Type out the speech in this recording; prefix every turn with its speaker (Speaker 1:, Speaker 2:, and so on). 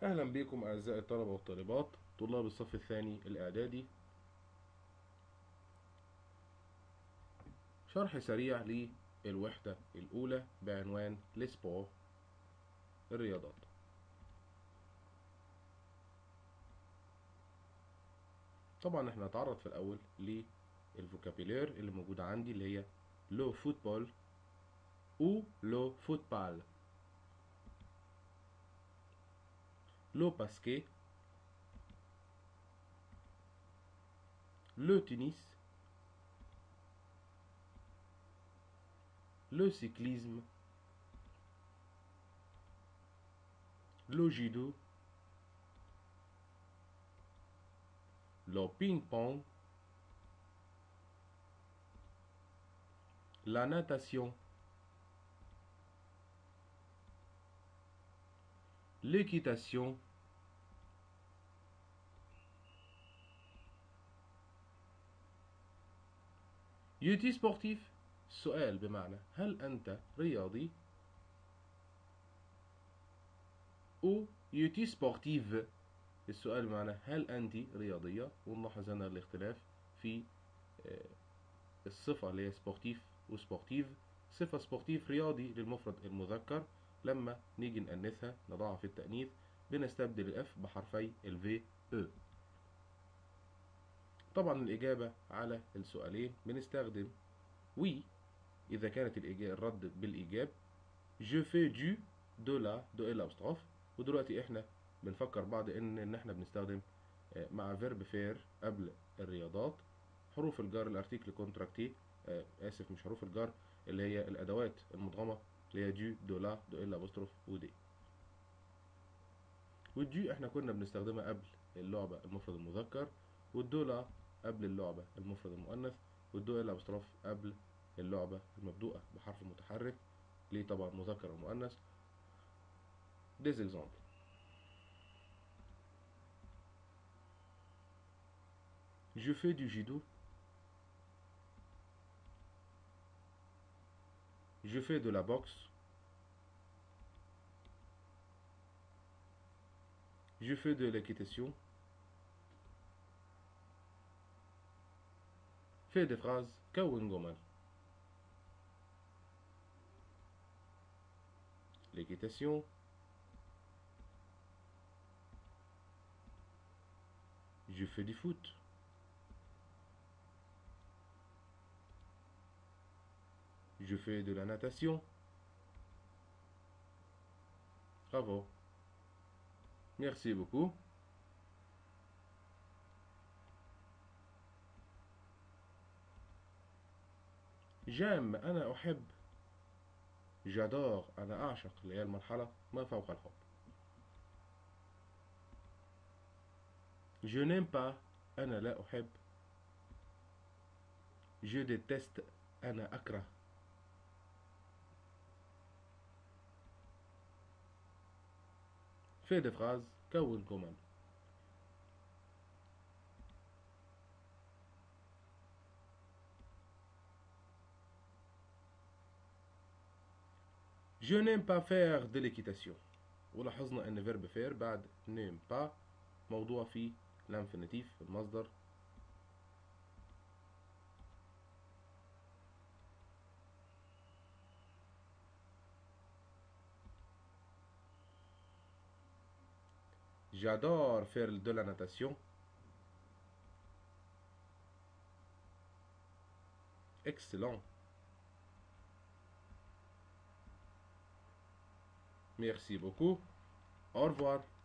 Speaker 1: أهلا بكم أعزائي الطلبة والطالبات طلاب الصف الثاني الإعدادي شرح سريع للوحدة الأولى بعنوان لسبور الرياضات طبعا احنا هنتعرض في الأول للفوكابيلير اللي موجودة عندي اللي هي لو فوتبول أو لو فوتبال le basket, le tennis, le cyclisme, le judo, le ping-pong, la natation, l'équitation, يوتي سبورتيف سؤال بمعنى هل أنت رياضي أو يوتي سبورتيف السؤال بمعنى هل أنت رياضية ونلاحظ هنا الاختلاف في الصفة اللي هي سبورتيف وسبورتيف صفة سبورتيف رياضي للمفرد المذكر لما نيجي نأنثها نضعها في التأنيث بنستبدل الاف بحرفي الفي او طبعا الإجابة على السؤالين بنستخدم وي إذا كانت الإجابة الرد بالإيجاب جو في دو دو لا دو إل أبستروف ودلوقتي إحنا بنفكر بعض إن إن إحنا بنستخدم مع فيرب فير قبل الرياضات حروف الجار الارتيكل كونتراكتي آسف مش حروف الجار اللي هي الأدوات المدغمة اللي هي دو دو لا دو إل أبستروف ودي والدي إحنا كنا بنستخدمها قبل اللعبة المفرد المذكر والدولا قبل اللعبة المفرد المؤنث والدو الابستروف قبل اللعبة المبدوءة بحرف متحرك ليه طبعا مذكر ومؤنث des exemples Je fais du judo. Je fais de la boxe. Je fais de l'équitation. Fais des phrases كون جمل l'équitation je fais du foot je fais de la natation bravo merci beaucoup جام أنا أحب جدار أنا أعشق اللي هي المرحلة ما فوق الحب Je n'aime pas أنا لا أحب Je déteste أنا أكره Fais des phrases كون جمل Je n'aime pas faire de l'équitation ولاحظنا ان فيرب فير بعد نيم با موضوع في الانفينيتيف المصدر J'adore faire de la natation. Excellent. Merci beaucoup. Au revoir.